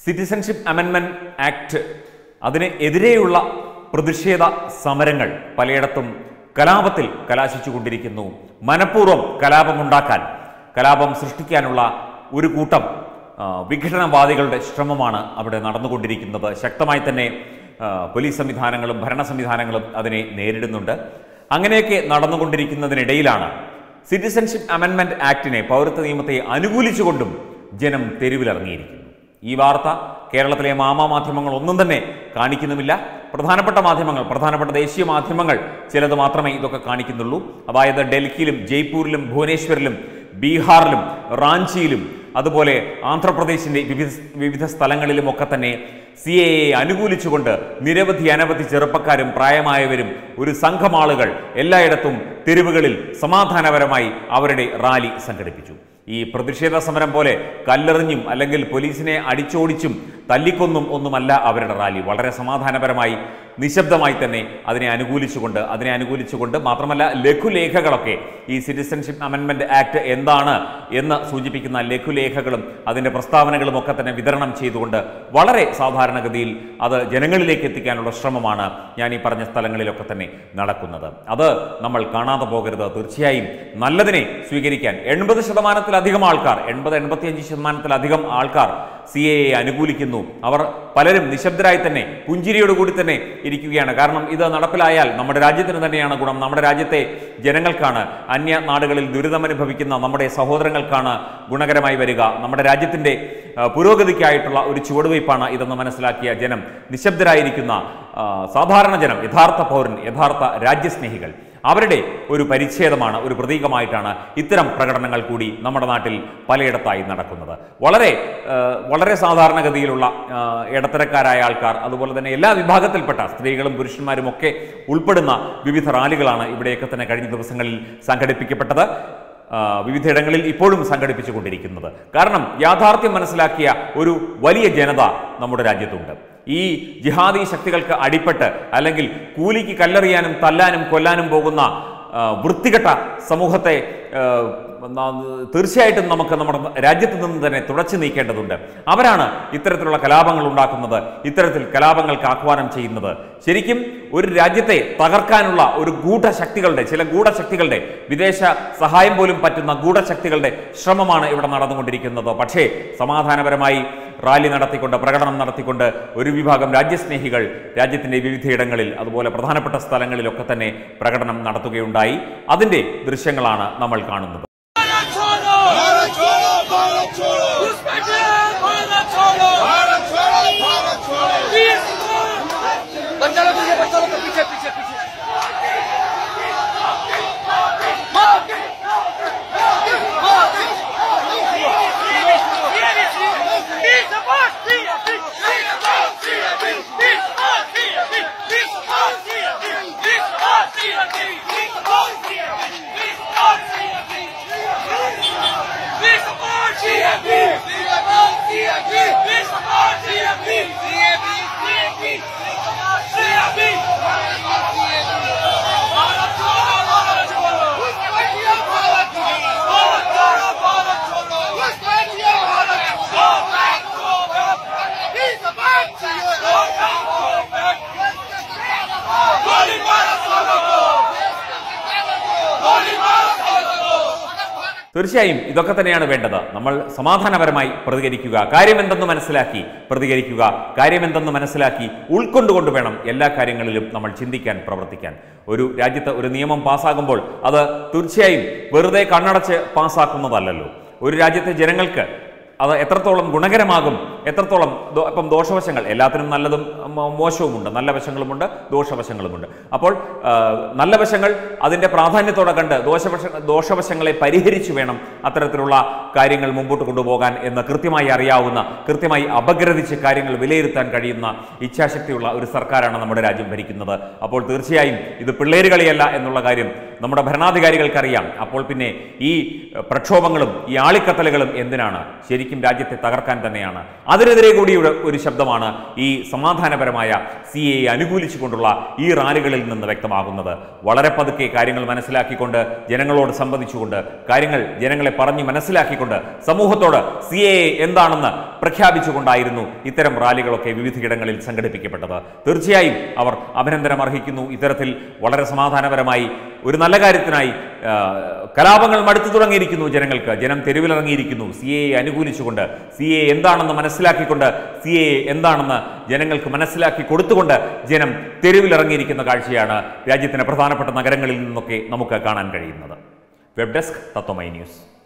Citizenship അമെൻമെന്റ് act അതിന് എതിരെയുള്ള പ്രതിഷേധ സമരങ്ങൾ പലയിടത്തും കലാപത്തിൽ കലാശിച്ചുകൊണ്ടിരിക്കുന്നു മനഃപൂർവ്വം കലാപമുണ്ടാക്കാൻ കലാപം സൃഷ്ടിക്കാനുള്ള ഒരു കൂട്ടം ആ, വിഘടനവാദികളുടെ ശ്രമമാണ് അവിടെ നടന്നുകൊണ്ടിരിക്കുന്നത് ശക്തമായി തന്നെ ആ, പോലീസ് സംവിധാനങ്ങളും ഭരണ സംവിധാനങ്ങളും അതിനെ നേരിടുന്നുണ്ട് അങ്ങനെയൊക്കെ നടന്നുകൊണ്ടിരിക്കുന്നതിനിടയിലാണ് സിറ്റിസൺഷിപ്പ് അമെൻമെന്റ് ആക്ടിനെ പൗരത്വ നിയമത്തെ അനുകൂലിച്ചുകൊണ്ടും ജനം തെരുവിലിറങ്ങിയിരിക്കുന്നു ഈ വാർത്ത കേരളത്തിലെ മാമാ മാധ്യമങ്ങൾ ഒന്നും തന്നെ കാണിക്കുന്നുമില്ല പ്രധാനപ്പെട്ട മാധ്യമങ്ങൾ പ്രധാനപ്പെട്ട ദേശീയ മാധ്യമങ്ങൾ ചിലത് മാത്രമേ ഇതൊക്കെ കാണിക്കുന്നുള്ളൂ അതായത് ഡൽഹിയിലും ജയ്പൂരിലും ഭുവനേശ്വരിലും ബീഹാറിലും റാഞ്ചിയിലും അതുപോലെ ആന്ധ്രാപ്രദേശിന്റെ വിവിധ വിവിധ സ്ഥലങ്ങളിലും ഒക്കെ തന്നെ സി എ എ അനുകൂലിച്ചുകൊണ്ട് നിരവധി അനവധി ചെറുപ്പക്കാരും പ്രായമായവരും ഒരു സംഘം ആളുകൾ എല്ലായിടത്തും തെരുവുകളിൽ സമാധാനപരമായി അവരുടെ റാലി സംഘടിപ്പിച്ചു ഈ പ്രതിഷേധ സമരം പോലെ കല്ലെറിഞ്ഞും അല്ലെങ്കിൽ പോലീസിനെ അടിച്ചോടിച്ചും തല്ലിക്കൊന്നും ഒന്നുമല്ല അവരുടെ റാലി വളരെ സമാധാനപരമായി നിശബ്ദമായി തന്നെ അതിനെ അനുകൂലിച്ചുകൊണ്ട് അതിനെ അനുകൂലിച്ചുകൊണ്ട് മാത്രമല്ല ലഘുലേഖകളൊക്കെ ഈ സിറ്റിസൺഷിപ്പ് അമെൻമെന്റ് ആക്ട് എന്താണ് എന്ന് സൂചിപ്പിക്കുന്ന ലഘുലേഖകളും അതിൻ്റെ പ്രസ്താവനകളും ഒക്കെ തന്നെ വിതരണം ചെയ്തുകൊണ്ട് വളരെ സാധാരണഗതിയിൽ അത് ജനങ്ങളിലേക്ക് എത്തിക്കാനുള്ള ശ്രമമാണ് ഞാൻ ഈ പറഞ്ഞ സ്ഥലങ്ങളിലൊക്കെ തന്നെ നടക്കുന്നത് അത് നമ്മൾ കാണാതെ പോകരുത് തീർച്ചയായും നല്ലതിനെ സ്വീകരിക്കാൻ എൺപത് ശതമാനത്തിലധികം ആൾക്കാർ എൺപത് എൺപത്തിയഞ്ച് ശതമാനത്തിലധികം ആൾക്കാർ സി എ അനുകൂലിക്കുന്നു അവർ പലരും നിശബ്ദരായി തന്നെ പുഞ്ചിരിയോടുകൂടി തന്നെ ഇരിക്കുകയാണ് കാരണം ഇത് നടപ്പിലായാൽ നമ്മുടെ രാജ്യത്തിന് തന്നെയാണ് ഗുണം നമ്മുടെ രാജ്യത്തെ ജനങ്ങൾക്കാണ് അന്യ നാടുകളിൽ ദുരിതമനുഭവിക്കുന്ന നമ്മുടെ സഹോദരങ്ങൾക്കാണ് ഗുണകരമായി വരിക നമ്മുടെ രാജ്യത്തിൻ്റെ ആ, പുരോഗതിക്കായിട്ടുള്ള ഒരു ചുവടുവയ്പ്പാണ് ഇതെന്ന് മനസ്സിലാക്കിയ ജനം നിശബ്ദരായിരിക്കുന്ന ആ, സാധാരണ ജനം യഥാർത്ഥ പൗരൻ യഥാർത്ഥ രാജ്യസ്നേഹികൾ അവരുടെ ഒരു പരിച്ഛേദമാണ് ഒരു പ്രതീകമായിട്ടാണ് ഇത്തരം പ്രകടനങ്ങൾ കൂടി നമ്മുടെ നാട്ടിൽ പലയിടത്തായി നടക്കുന്നത് വളരെ ആ, വളരെ സാധാരണഗതിയിലുള്ള ആ, ഇടത്തരക്കാരായ ആൾക്കാർ അതുപോലെ തന്നെ എല്ലാ വിഭാഗത്തിൽപ്പെട്ട സ്ത്രീകളും പുരുഷന്മാരും ഒക്കെ ഉൾപ്പെടുന്ന വിവിധ റാലികളാണ് ഇവിടെയൊക്കെ തന്നെ കഴിഞ്ഞ ദിവസങ്ങളിൽ സംഘടിപ്പിക്കപ്പെട്ടത് ആ, വിവിധയിടങ്ങളിൽ ഇപ്പോഴും സംഘടിപ്പിച്ചുകൊണ്ടിരിക്കുന്നത് കാരണം യാഥാർത്ഥ്യം മനസ്സിലാക്കിയ ഒരു വലിയ ജനത നമ്മുടെ രാജ്യത്തുണ്ട് ഈ ജിഹാദി ശക്തികൾക്ക് അടിപ്പെട്ട് അല്ലെങ്കിൽ കൂലിക്ക് കല്ലെറിയാനും തല്ലാനും കൊല്ലാനും പോകുന്ന ആ, വൃത്തികെട്ട സമൂഹത്തെ ആ, ന- തീർച്ചയായിട്ടും നമുക്ക് നമ്മുടെ രാജ്യത്ത് നിന്ന് തന്നെ തുടച്ചു നീക്കേണ്ടതുണ്ട് അവരാണ് ഇത്തരത്തിലുള്ള കലാപങ്ങൾ ഉണ്ടാക്കുന്നത് ഇത്തരത്തിൽ കലാപങ്ങൾക്ക് ആഹ്വാനം ചെയ്യുന്നത് ശരിക്കും ഒരു രാജ്യത്തെ തകർക്കാനുള്ള ഒരു ഗൂഢശക്തികളുടെ ചില ഗൂഢശക്തികളുടെ വിദേശ സഹായം പോലും പറ്റുന്ന ഗൂഢശക്തികളുടെ ശ്രമമാണ് ഇവിടെ നടന്നുകൊണ്ടിരിക്കുന്നത് പക്ഷേ സമാധാനപരമായി റാലി നടത്തിക്കൊണ്ട് പ്രകടനം നടത്തിക്കൊണ്ട് ഒരു വിഭാഗം രാജ്യസ്നേഹികൾ രാജ്യത്തിന്റെ വിവിധയിടങ്ങളിൽ അതുപോലെ പ്രധാനപ്പെട്ട സ്ഥലങ്ങളിലൊക്കെ തന്നെ പ്രകടനം നടത്തുകയുണ്ടായി അതിന്റെ ദൃശ്യങ്ങളാണ് നമ്മൾ കാണുന്നത് भारत छोड़ो भारत छोड़ो भारत छोड़ो दुष्प्रचार भारत छोड़ो भारत छोड़ो भारत छोड़ो वीर बच्चा लोग पीछे बच्चा लोग पीछे पीछे पीछे मार! मार! We support CFP! We support CFP! We support CFP! We support CFP! We support CFP! We support CFP! We support CFP! We support CFP! We support CFP! We support CFP! CFP! CFP! CFP! Bharat छोड़ो भारत छोड़ो भारत छोड़ो भारत छोड़ो Go back, go back! Go back, go back! गोली मारो सालों को! गोली मारो सालों को! തീർച്ചയായും ഇതൊക്കെ തന്നെയാണ് വേണ്ടത് നമ്മൾ സമാധാനപരമായി പ്രതികരിക്കുക കാര്യമെന്തെന്ന് മനസ്സിലാക്കി പ്രതികരിക്കുക കാര്യമെന്തെന്ന് മനസ്സിലാക്കി ഉൾക്കൊണ്ടുകൊണ്ട് വേണം എല്ലാ കാര്യങ്ങളിലും നമ്മൾ ചിന്തിക്കാൻ പ്രവർത്തിക്കാൻ ഒരു രാജ്യത്ത് ഒരു നിയമം പാസ്സാകുമ്പോൾ അത് തീർച്ചയായും വെറുതെ കണ്ണടച്ച് പാസ്സാക്കുന്നതല്ലല്ലോ ഒരു രാജ്യത്തെ ജനങ്ങൾക്ക് അത് എത്രത്തോളം ഗുണകരമാകും എത്രത്തോളം ദോ- ഇപ്പം ദോഷവശങ്ങൾ എല്ലാത്തിനും നല്ലതും മോ- മോശവുമുണ്ട് നല്ല വശങ്ങളുമുണ്ട് ദോഷവശങ്ങളുമുണ്ട് അപ്പോൾ ആ, നല്ല വശങ്ങൾ അതിൻ്റെ പ്രാധാന്യത്തോടെ കണ്ട് ദോഷവശ ദോഷവശങ്ങളെ പരിഹരിച്ചു വേണം അത്തരത്തിലുള്ള കാര്യങ്ങൾ മുമ്പോട്ട് കൊണ്ടുപോകാൻ എന്ന് കൃത്യമായി അറിയാവുന്ന കൃത്യമായി അപഗ്രഥിച്ച് കാര്യങ്ങൾ വിലയിരുത്താൻ കഴിയുന്ന ഇച്ഛാശക്തിയുള്ള ഒരു സർക്കാരാണ് നമ്മുടെ രാജ്യം ഭരിക്കുന്നത് അപ്പോൾ തീർച്ചയായും ഇത് പിള്ളേര് കളിയല്ല എന്നുള്ള കാര്യം നമ്മുടെ ഭരണാധികാരികൾക്കറിയാം അപ്പോൾ പിന്നെ ഈ എഹ്, പ്രക്ഷോഭങ്ങളും ഈ ആളിക്കത്തലുകളും എന്തിനാണ് ശരിക്കും രാജ്യത്തെ തകർക്കാൻ തന്നെയാണ് അതിനെതിരെ കൂടി ഒരു- ഒരു ശബ്ദമാണ് ഈ സമാധാനപരമായ സി എ അനുകൂലിച്ചുകൊണ്ടുള്ള ഈ റാലികളിൽ നിന്ന് വ്യക്തമാകുന്നത് വളരെ പതുക്കെ കാര്യങ്ങൾ മനസ്സിലാക്കിക്കൊണ്ട് ജനങ്ങളോട് സംബന്ധിച്ചുകൊണ്ട് കാര്യങ്ങൾ ജനങ്ങളെ പറഞ്ഞ് മനസ്സിലാക്കിക്കൊണ്ട് സമൂഹത്തോട് സി എ എന്താണെന്ന് പ്രഖ്യാപിച്ചുകൊണ്ടായിരുന്നു ഇത്തരം റാലികളൊക്കെ വിവിധയിടങ്ങളിൽ സംഘടിപ്പിക്കപ്പെട്ടത് തീർച്ചയായും അവർ അഭിനന്ദനം അർഹിക്കുന്നു ഇത്തരത്തിൽ വളരെ സമാധാനപരമായി ഒരു നല്ല കാര്യത്തിനായി ആ, കലാപങ്ങൾ മടുത്തു തുടങ്ങിയിരിക്കുന്നു ജനങ്ങൾക്ക് ജനം തെരുവിലിറങ്ങിയിരിക്കുന്നു സി എ അനുകൂലിച്ചുകൊണ്ട് സി എ എന്താണെന്ന് മനസ്സിലാക്കിക്കൊണ്ട് സി എ എന്താണെന്ന് ജനങ്ങൾക്ക് മനസ്സിലാക്കി കൊടുത്തുകൊണ്ട് ജനം തെരുവിലിറങ്ങിയിരിക്കുന്ന കാഴ്ചയാണ് രാജ്യത്തിന് പ്രധാനപ്പെട്ട നഗരങ്ങളിൽ നിന്നൊക്കെ നമുക്ക് കാണാൻ കഴിയുന്നത് വെബ് ഡെസ്ക് തത്വമൈ ന്യൂസ്